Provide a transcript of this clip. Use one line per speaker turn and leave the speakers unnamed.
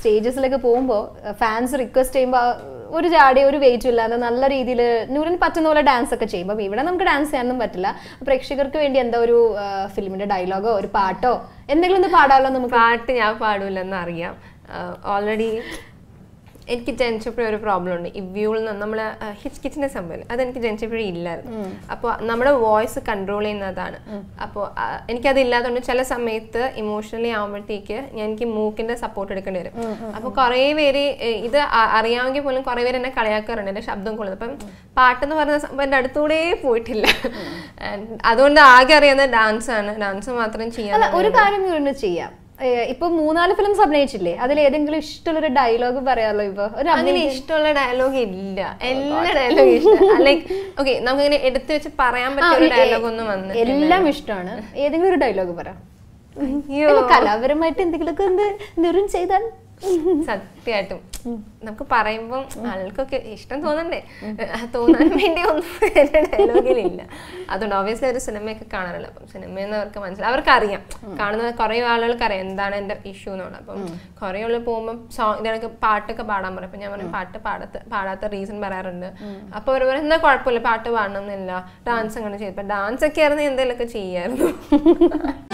സ്റ്റേജസിലൊക്കെ പോകുമ്പോൾ fans request ചെയ്യുമ്പോൾ ഒരു ജാടി ഒരു വെയിറ്റും ഇല്ലാതെ നല്ല രീതിയിൽ നൂറിന് പറ്റുന്ന പോലെ ഡാൻസ് ഒക്കെ ചെയ്യും അപ്പം ഇവിടെ നമുക്ക് ഡാൻസ് ചെയ്യാനൊന്നും പറ്റില്ല പ്രേക്ഷകർക്ക് വേണ്ടി എന്താ ഒരു ഫിലിമിന്റെ ഡയലോഗോ ഒരു പാട്ടോ എന്തെങ്കിലും ഒന്ന് പാടാമല്ലോ നമുക്ക്
പാട്ട് ഞാൻ പാടൂലെന്ന് അറിയാം ഓൾറെഡി എനിക്ക് ജനിച്ചപ്പോഴേ ഒരു പ്രോബ്ലം ഉണ്ട് ഈ വ്യൂളിൽ നിന്ന് നമ്മൾ ഹിച്ച് കിച്ചിന്റെ സംഭവം അതെനിക്ക് ജനിച്ചപ്പോഴേ ഇല്ലായിരുന്നു അപ്പോൾ നമ്മുടെ വോയിസ് കൺട്രോൾ ചെയ്യുന്നതാണ് അപ്പോൾ എനിക്കത് ഇല്ലാത്തതുകൊണ്ട് ചില സമയത്ത് ഇമോഷണലി ആകുമ്പോഴത്തേക്ക് ഞാൻ എനിക്ക് മൂക്കിന്റെ സപ്പോർട്ട് എടുക്കേണ്ടി വരും അപ്പോൾ കുറേ പേര് ഏഹ്, ഇത് അ- അറിയാമെങ്കിൽ പോലും കുറേ പേര് എന്നെ കളിയാക്കാറുണ്ട് എൻ്റെ ശബ്ദം കൊള്ളുന്നത് അപ്പം പാട്ടെന്ന് പറയുന്ന സംഭവം എൻ്റെ അടുത്തൂടെ പോയിട്ടില്ല And അതുകൊണ്ട് ആകെ അറിയാവുന്ന ഡാൻസ് ആണ് ഡാൻസ് മാത്രം ചെയ്യാൻ
അല്ല ഒരു കാര്യം കൂടി ചെയ്യാം ഏ, ഇപ്പൊ മൂന്നാല് ഫിലിംസ് അഭിനയിച്ചില്ലേ അതിൽ ഏതെങ്കിലും ഇഷ്ടമുള്ള ഒരു ഡയലോഗ് പറയാലോ ഇപ്പൊ ഒരു
അങ്ങനെ ഇഷ്ടമുള്ള ഡയലോഗ് ഇല്ല എല്ലാ ഡയലോഗും ഇഷ്ടം ലൈക്ക് ഓക്കെ നമുക്കിങ്ങനെ എടുത്തു വെച്ച് പറയാൻ പറ്റിയ ഒരു ഡയലോഗ് ഒന്നും വന്ന്
എല്ലാം ഇഷ്ടമാണ് ഏതെങ്കിലും ഒരു ഡയലോഗ് പറ
അയ്യോ
അല്ല, കലാപരമായിട്ട് എന്തെങ്കിലുമൊക്കെ ഒന്ന് നിറും ചെയ്താൽ
സത്യമായിട്ടും നമുക്ക് പറയുമ്പം ആൾക്കൊക്കെ ഇഷ്ടം തോന്നണ്ടേ ആ തോന്നാൻ വേണ്ടി ഒന്നും എന്റെ ഡയലോഗിലില്ല അതുകൊണ്ട് ഓബിയസ്ലി ഒരു സിനിമയൊക്കെ കാണാറില്ല അപ്പം സിനിമയെന്ന് അവർക്ക് മനസ്സിലായി അവർക്ക് അറിയാം കാണുന്ന കുറേ ആളുകൾക്ക് അറിയാം എന്താണ് എന്റെ ഇഷ്യൂ എന്നുള്ളത് അപ്പം കുറേ ആളുകൾ പോകുമ്പോൾ സോങ് ഇതിനൊക്കെ പാട്ടൊക്കെ പാടാൻ പറയും അപ്പം ഞാൻ പറയും പാട്ട് പാടത്ത് പാടാത്ത റീസൺ പറയാറുണ്ട് അപ്പോൾ അവർ പറയും എന്താ കുഴപ്പമില്ല പാട്ട് പാടണം എന്നില്ല ഡാൻസ് അങ്ങനെ ചെയ്തപ്പോൾ ഡാൻസ് ഒക്കെ ആയിരുന്നു എന്തെങ്കിലുമൊക്കെ ചെയ്യായിരുന്നു